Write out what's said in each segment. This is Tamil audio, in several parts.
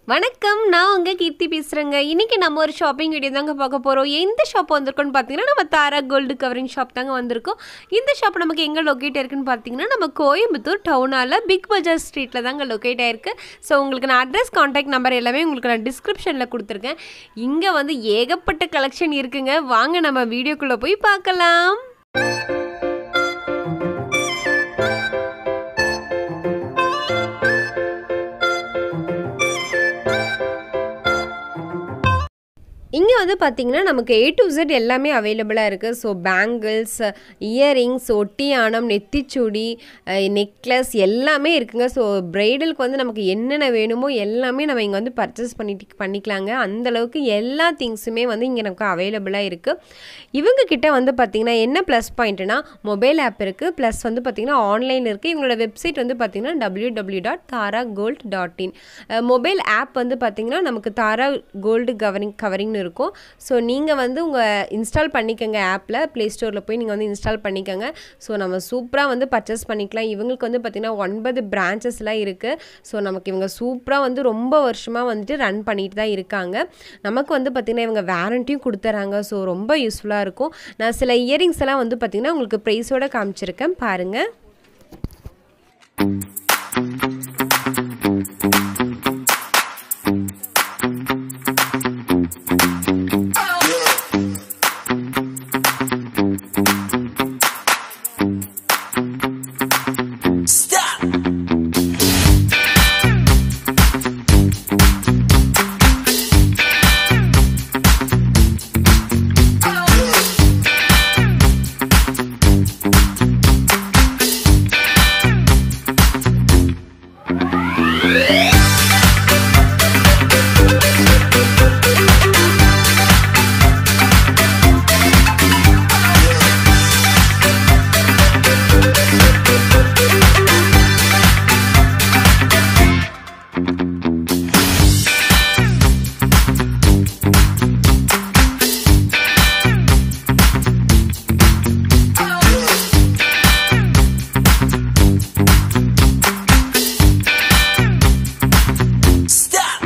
வணக்கம் நான் உங்கள் கீர்த்தி பேசுகிறேங்க இன்றைக்கி நம்ம ஒரு ஷாப்பிங் வீடியோ தாங்க பார்க்க போகிறோம் எந்த ஷாப் வந்திருக்கோன்னு பார்த்தீங்கன்னா நம்ம தாரா கோல்டு கவரிங் ஷாப் தாங்க வந்திருக்கோம் இந்த ஷாப் நமக்கு எங்கே லொக்கேட் இருக்குன்னு பார்த்தீங்கன்னா நம்ம கோயம்புத்தூர் டவுனால் பிக் பஜார் ஸ்ட்ரீட்டில் தாங்க லொக்கேட் ஆயிருக்கு ஸோ உங்களுக்கு நான் அட்ரஸ் காண்டாக்ட் நம்பர் எல்லாமே உங்களுக்கு நான் டிஸ்கிரிப்ஷனில் கொடுத்துருக்கேன் இங்கே வந்து ஏகப்பட்ட கலெக்ஷன் இருக்குங்க வாங்க நம்ம வீடியோக்குள்ளே போய் பார்க்கலாம் இங்கே வந்து பார்த்திங்கன்னா நமக்கு ஏ டு Z எல்லாமே அவைலபிளாக இருக்குது ஸோ பேங்கிள்ஸ் இயரிங்ஸ் ஒட்டியானம் நெத்திச்சுடி நெக்லஸ் எல்லாமே இருக்குங்க ஸோ ப்ரைடலுக்கு வந்து நமக்கு என்னென்ன வேணுமோ எல்லாமே நம்ம இங்கே வந்து பர்ச்சேஸ் பண்ணிட்டு பண்ணிக்கலாங்க அந்தளவுக்கு எல்லா திங்ஸுமே வந்து இங்கே நமக்கு அவைலபிளாக இருக்குது இவங்க கிட்ட வந்து பார்த்திங்கன்னா என்ன ப்ளஸ் பாயிண்ட்னா மொபைல் ஆப் இருக்குது ப்ளஸ் வந்து பார்த்திங்கன்னா ஆன்லைன் இருக்குது இவங்களோட வெப்சைட் வந்து பார்த்திங்கன்னா W W dot Thara gold dot in mobile app வந்து பார்த்திங்கன்னா நமக்கு தாரா கோல்டு கவரிங் கவரிங்னு இருக்கும் ஸோ நீங்கள் வந்து உங்கள் இன்ஸ்டால் பண்ணிக்கோங்க ஆப்பில் ப்ளே ஸ்டோரில் போய் நீங்கள் வந்து இன்ஸ்டால் பண்ணிக்கோங்க ஸோ நம்ம சூப்பராக வந்து பர்ச்சேஸ் பண்ணிக்கலாம் இவங்களுக்கு வந்து பார்த்திங்கன்னா ஒன்பது பிரான்ச்சஸ்லாம் இருக்குது ஸோ நமக்கு இவங்க சூப்பராக வந்து ரொம்ப வருஷமாக வந்துட்டு ரன் பண்ணிட்டு தான் இருக்காங்க நமக்கு வந்து பார்த்திங்கன்னா இவங்க வேரண்டியும் கொடுத்துறாங்க ஸோ ரொம்ப யூஸ்ஃபுல்லாக இருக்கும் நான் சில இயரிங்ஸ் எல்லாம் வந்து பார்த்திங்கன்னா உங்களுக்கு ப்ரைஸோடு காமிச்சிருக்கேன் பாருங்கள் Stop! Stop!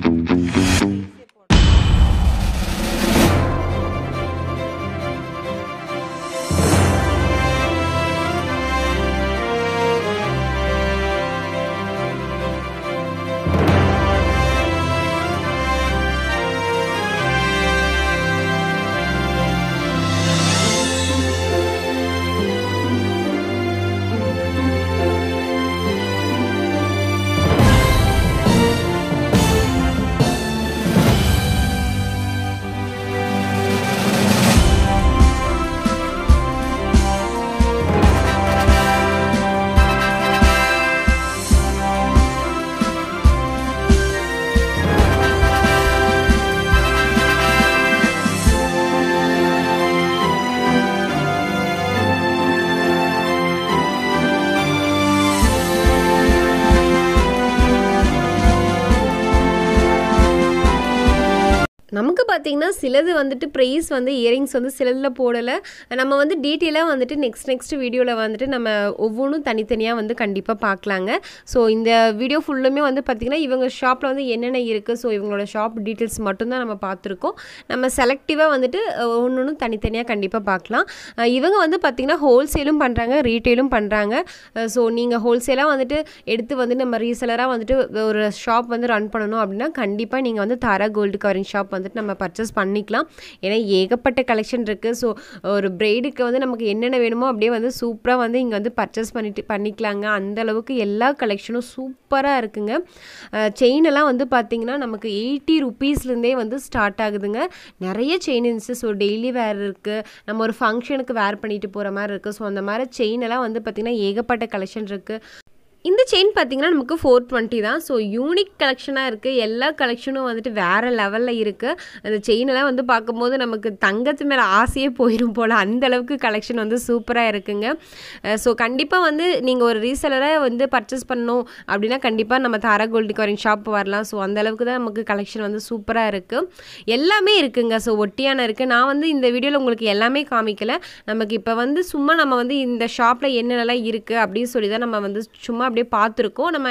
நமக்கு பார்த்தீங்கன்னா சிலது வந்துட்டு ப்ரைஸ் வந்து இயரிங்ஸ் வந்து சிலதில் போடலை நம்ம வந்து டீட்டெயிலாக வந்துட்டு நெக்ஸ்ட் நெக்ஸ்ட் வீடியோவில் வந்துட்டு நம்ம ஒவ்வொன்றும் தனித்தனியாக வந்து கண்டிப்பாக பார்க்கலாங்க ஸோ இந்த வீடியோ ஃபுல்லுமே வந்து பார்த்திங்கன்னா இவங்க ஷாப்பில் வந்து என்னென்ன இருக்குது ஸோ இவங்களோட ஷாப் டீட்டெயில்ஸ் மட்டும்தான் நம்ம பார்த்துருக்கோம் நம்ம செலக்டிவாக வந்துட்டு ஒன்று ஒன்று தனித்தனியாக கண்டிப்பாக பார்க்கலாம் அஹ் இவங்க வந்து பார்த்திங்கன்னா ஹோல்சேலும் பண்ணுறாங்க ரீட்டெயிலும் பண்ணுறாங்க ஸோ நீங்கள் ஹோல்சேலாக வந்துட்டு எடுத்து வந்து நம்ம ரீசெலராக வந்துட்டு ஒரு ஷாப் வந்து ரன் பண்ணணும் அப்படின்னா கண்டிப்பாக நீங்கள் வந்து தாரா கோல்டு கவரிங் ஷாப் வந்துட்டு நம்ம பர்ச்சேஸ் பண்ணிக்கலாம் ஏன்னா ஏகப்பட்ட கலெக்ஷன் இருக்குது ஸோ ஒரு பிரைடுக்கு வந்து நமக்கு என்னென்ன வேணுமோ அப்படியே வந்து சூப்பராக வந்து இங்கே வந்து பர்ச்சேஸ் பண்ணிட்டு பண்ணிக்கலாங்க அந்த அளவுக்கு எல்லா கலெக்ஷனும் சூப்பராக இருக்குங்க செயின் எல்லாம் வந்து பார்த்திங்கன்னா நமக்கு எயிட்டி ருபீஸ்லேருந்தே வந்து ஸ்டார்ட் ஆகுதுங்க நிறைய செயின் இருந்துச்சு ஸோ டெய்லி வேர் இருக்குது நம்ம ஒரு ஃபங்க்ஷனுக்கு வேர் பண்ணிட்டு போகிற மாதிரி இருக்குது ஸோ அந்த மாதிரி செயின் எல்லாம் வந்து பார்த்திங்கன்னா ஏகப்பட்ட கலெக்ஷன் இருக்குது இந்த செயின் பார்த்தீங்கன்னா நமக்கு ஃபோர் டுவெண்ட்டி தான் ஸோ யூனிக் கலெக்ஷனாக இருக்குது எல்லா கலெக்ஷனும் வந்துட்டு வேறு லெவலில் இருக்குது அந்த செயினெல்லாம் வந்து பார்க்கும்போது நமக்கு தங்கத்து மேலே ஆசையே போயிடும் போல் அந்த அளவுக்கு கலெக்ஷன் வந்து சூப்பராக இருக்குங்க ஸோ கண்டிப்பாக வந்து நீங்கள் ஒரு ரீசெலராக வந்து பர்ச்சேஸ் பண்ணணும் அப்படின்னா கண்டிப்பாக நம்ம தாரா கோல்டு கவரிங் ஷாப் வரலாம் ஸோ அந்த அளவுக்கு தான் நமக்கு கலெக்ஷன் வந்து சூப்பராக இருக்குது எல்லாமே இருக்குங்க ஸோ ஒட்டியான இருக்குது நான் வந்து இந்த வீடியோவில் உங்களுக்கு எல்லாமே காமிக்கல நமக்கு இப்போ வந்து சும்மா நம்ம வந்து இந்த ஷாப்பில் என்னென்னலாம் இருக்குது அப்படின்னு சொல்லி தான் நம்ம வந்து சும்மா அப்படியே பார்த்துருக்கோம் நம்ம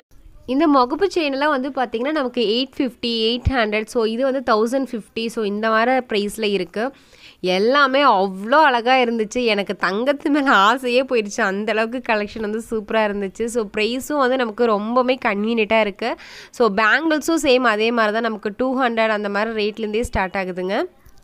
இந்த முகப்பு செயினெல்லாம் வந்து பார்த்திங்கன்னா நமக்கு eight fifty eight hundred so இது வந்து தௌசண்ட் ஃபிஃப்டி ஸோ இந்த மாதிரி ப்ரைஸில் இருக்குது எல்லாமே அவ்வளோ அழகாக இருந்துச்சு எனக்கு தங்கத்து மேலே ஆசையே போயிடுச்சு அந்த அளவுக்கு கலெக்ஷன் வந்து சூப்பராக இருந்துச்சு ஸோ ப்ரைஸும் வந்து நமக்கு ரொம்பவுமே கன்வீனியண்ட்டாக இருக்குது ஸோ பேங்கிள்ஸும் சேம் அதே மாதிரி தான் நமக்கு டூ ஹண்ட்ரட் அந்த மாதிரி ரேட்லேருந்தே ஸ்டார்ட் ஆகுதுங்க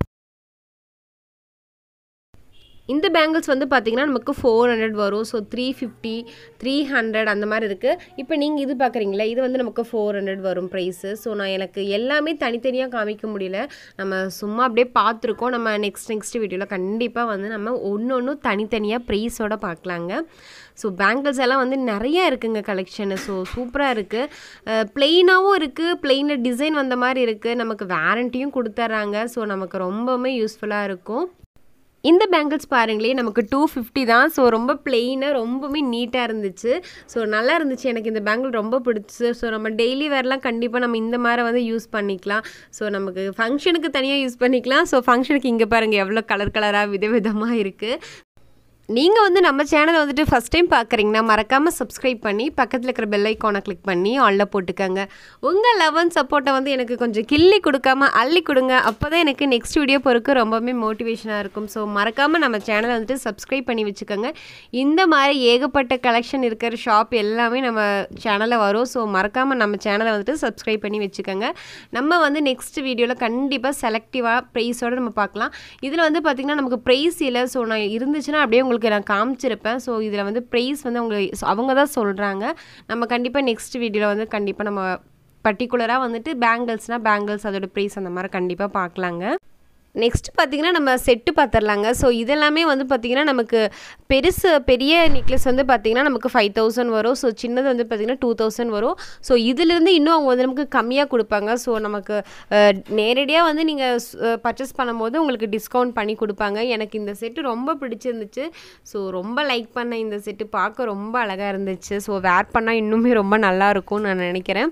இந்த பேங்கிள்ஸ் வந்து பார்த்திங்கன்னா நமக்கு ஃபோர் ஹண்ட்ரட் வரும் so three fifty three hundred அந்த மாதிரி இருக்குது இப்போ நீங்கள் இது பார்க்குறீங்களா இது வந்து நமக்கு ஃபோர் ஹண்ட்ரட் வரும் ப்ரைஸு ஸோ நான் எனக்கு எல்லாமே தனித்தனியாக காமிக்க முடியல நம்ம சும்மா அப்படியே பார்த்துருக்கோம் நம்ம நெக்ஸ்ட் நெக்ஸ்ட் வீடியோவில் கண்டிப்பாக வந்து நம்ம ஒன்று ஒன்று தனித்தனியாக ப்ரைஸோட பார்க்கலாங்க ஸோ பேங்கிள்ஸ் எல்லாம் வந்து நிறைய இருக்குங்க கலெக்ஷனு ஸோ சூப்பராக இருக்குது ப்ளெயினாகவும் இருக்குது ப்ளெயினில் டிசைன் வந்த மாதிரி இருக்குது நமக்கு வேரண்டியும் கொடுத்துட்றாங்க ஸோ நமக்கு ரொம்பவுமே யூஸ்ஃபுல்லாக இருக்கும் இந்த பேங்கிள்ஸ் பாருங்களேன் நமக்கு டூ ஃபிஃப்டி தான் ஸோ ரொம்ப பிளெயினாக ரொம்பவுமே நீட்டாக இருந்துச்சு ஸோ நல்லா இருந்துச்சு எனக்கு இந்த பேங்கிள் ரொம்ப பிடிச்சி ஸோ நம்ம டெய்லி வேர்லாம் கண்டிப்பாக நம்ம இந்த மாதிரி வந்து யூஸ் பண்ணிக்கலாம் ஸோ நமக்கு ஃபங்க்ஷனுக்கு தனியாக யூஸ் பண்ணிக்கலாம் ஸோ ஃபங்க்ஷனுக்கு இங்கே பாருங்கள் எவ்வளோ கலர் கலராக விதவிதமாக இருக்குது நீங்கள் வந்து நம்ம சேனலை வந்துட்டு ஃபஸ்ட் டைம் பார்க்குறீங்கன்னா மறக்காமல் சப்ஸ்கிரைப் பண்ணி பக்கத்தில் இருக்கிற பெல் ஐக்கானை கிளிக் பண்ணி ஆனில் போட்டுக்கோங்க உங்கள் லவன் சப்போர்ட்டை வந்து எனக்கு கொஞ்சம் கிள்ளி கொடுக்காம அள்ளி கொடுங்க அப்போ தான் எனக்கு நெக்ஸ்ட் வீடியோ பொறுக்க ரொம்பவுமே மோட்டிவேஷனாக இருக்கும் ஸோ மறக்காமல் நம்ம சேனலை வந்துட்டு சப்ஸ்கிரைப் பண்ணி வச்சுக்கோங்க இந்த மாதிரி ஏகப்பட்ட கலெக்ஷன் இருக்கிற ஷாப் எல்லாமே நம்ம சேனலில் வரும் ஸோ மறக்காமல் நம்ம சேனலை வந்துட்டு சப்ஸ்கிரைப் பண்ணி வச்சுக்கோங்க நம்ம வந்து நெக்ஸ்ட் வீடியோவில் கண்டிப்பாக செலக்டிவாக ப்ரைஸோடு நம்ம பார்க்கலாம் இதில் வந்து பார்த்திங்கன்னா நமக்கு ப்ரைஸ் இல்லை ஸோ நான் இருந்துச்சுன்னா அப்படியே உங்களுக்கு நான் காமிச்சிருப்பேன் ஸோ இதில் வந்து ப்ரைஸ் வந்து அவங்க அவங்க தான் சொல்கிறாங்க நம்ம கண்டிப்பாக நெக்ஸ்ட் வீடியோவில் வந்து கண்டிப்பாக நம்ம பர்டிகுலராக வந்துட்டு பேங்கிள்ஸ்னால் பேங்கிள்ஸ் அதோட ப்ரைஸ் அந்த மாதிரி கண்டிப்பாக பார்க்கலாங்க நெக்ஸ்ட் பார்த்திங்கன்னா நம்ம செட்டு பார்த்துடலாங்க ஸோ இதெல்லாமே வந்து பார்த்திங்கன்னா நமக்கு பெருசு பெரிய நெக்லஸ் வந்து பார்த்திங்கன்னா நமக்கு ஃபைவ் தௌசண்ட் வரும் ஸோ சின்னது வந்து பார்த்திங்கன்னா டூ தௌசண்ட் வரும் ஸோ இதிலிருந்து இன்னும் அவங்க வந்து நமக்கு கம்மியாக கொடுப்பாங்க ஸோ நமக்கு நேரடியாக வந்து நீங்கள் பர்ச்சேஸ் பண்ணும்போது உங்களுக்கு டிஸ்கவுண்ட் பண்ணி கொடுப்பாங்க எனக்கு இந்த செட்டு ரொம்ப பிடிச்சிருந்துச்சு ஸோ ரொம்ப லைக் பண்ண இந்த செட்டு பார்க்க ரொம்ப அழகாக இருந்துச்சு ஸோ வேர் பண்ணால் இன்னுமே ரொம்ப நல்லாயிருக்கும்னு நான் நினைக்கிறேன்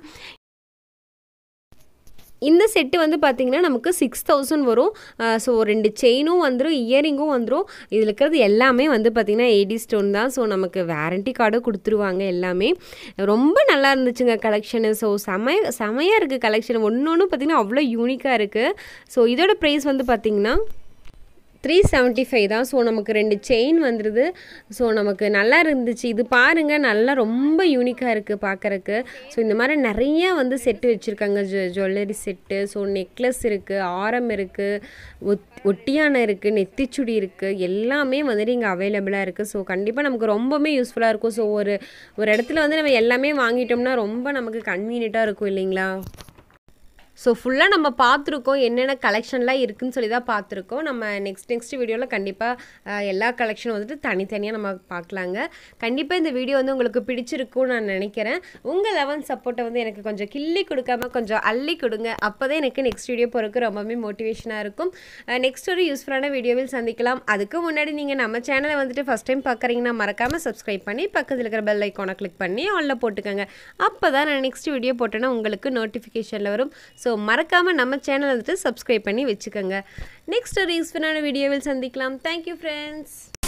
இந்த செட்டு வந்து பார்த்திங்கன்னா நமக்கு சிக்ஸ் தௌசண்ட் வரும் ஸோ ரெண்டு செயினும் வந்துடும் இயரிங்கும் வந்துடும் இதில் இருக்கிறது எல்லாமே வந்து பார்த்திங்கன்னா எயிட்டி ஸ்டோன் தான் ஸோ நமக்கு வேரண்டி கார்டும் கொடுத்துருவாங்க எல்லாமே ரொம்ப நல்லா இருந்துச்சுங்க கலெக்ஷனு ஸோ செமைய செமையாக இருக்குது கலெக்ஷன் ஒன்று ஒன்று பார்த்திங்கன்னா அவ்வளோ யூனிக்காக இருக்குது ஸோ இதோட ப்ரைஸ் வந்து பார்த்திங்கன்னா த்ரீ செவன்ட்டி ஃபைவ் தான் ஸோ நமக்கு ரெண்டு செயின் வந்துடுது ஸோ நமக்கு நல்லா இருந்துச்சு இது பாருங்கள் நல்லா ரொம்ப யூனிக்காக இருக்குது பார்க்குறக்கு ஸோ இந்த மாதிரி நிறைய வந்து செட்டு வச்சுருக்காங்க ஜு ஜுவல்லரி செட்டு ஸோ நெக்லஸ் இருக்குது ஆரம் இருக்குது ஒத் ஒட்டியானம் இருக்குது நெத்திச்சுடி இருக்குது எல்லாமே வந்துட்டு இங்கே அவைலபிளாக இருக்குது ஸோ கண்டிப்பாக நமக்கு ரொம்பவுமே யூஸ்ஃபுல்லாக இருக்கும் ஸோ ஒரு ஒரு இடத்துல வந்து நம்ம எல்லாமே வாங்கிட்டோம்னா ரொம்ப நமக்கு கன்வீனியண்ட்டாக இருக்கும் இல்லைங்களா ஸோ ஃபுல்லாக நம்ம பார்த்துருக்கோம் என்னென்ன கலெக்ஷன்லாம் இருக்குதுன்னு சொல்லி தான் பார்த்துருக்கோம் நம்ம நெக்ஸ்ட் நெக்ஸ்ட் வீடியோவில் கண்டிப்பாக எல்லா கலெக்ஷனும் வந்துட்டு தனித்தனியாக நம்ம பார்க்கலாங்க கண்டிப்பாக இந்த வீடியோ வந்து உங்களுக்கு பிடிச்சிருக்கும்னு நான் நினைக்கிறேன் உங்கள் லெவன் சப்போர்ட்டை வந்து எனக்கு கொஞ்சம் கிள்ளி கொடுக்காம கொஞ்சம் அள்ளி கொடுங்க அப்போ தான் எனக்கு நெக்ஸ்ட் வீடியோ போகிறதுக்கு ரொம்பவே மோட்டிவேஷனாக இருக்கும் நெக்ஸ்ட் ஒரு யூஸ்ஃபுல்லான வீடியோவில் சந்திக்கலாம் அதுக்கு முன்னாடி நீங்கள் நம்ம சேனலை வந்துட்டு ஃபஸ்ட் டைம் பார்க்குறீங்கன்னா மறக்காமல் சப்ஸ்கிரைப் பண்ணி பக்கத்தில் இருக்கிற பெல் ஐக்கானை கிளிக் பண்ணி ஆனில் போட்டுக்கோங்க அப்போ தான் நான் நெக்ஸ்ட் வீடியோ போட்டேன்னா உங்களுக்கு நோட்டிஃபிகேஷனில் வரும் ஸோ மறக்காமல் நம்ம சேனல் வந்துட்டு சப்ஸ்கிரைப் பண்ணி வச்சுக்கோங்க நெக்ஸ்ட் ஒரு யூஸ்ஃபுல்லான வீடியோவில் சந்திக்கலாம் தேங்க்யூ ஃப்ரெண்ட்ஸ்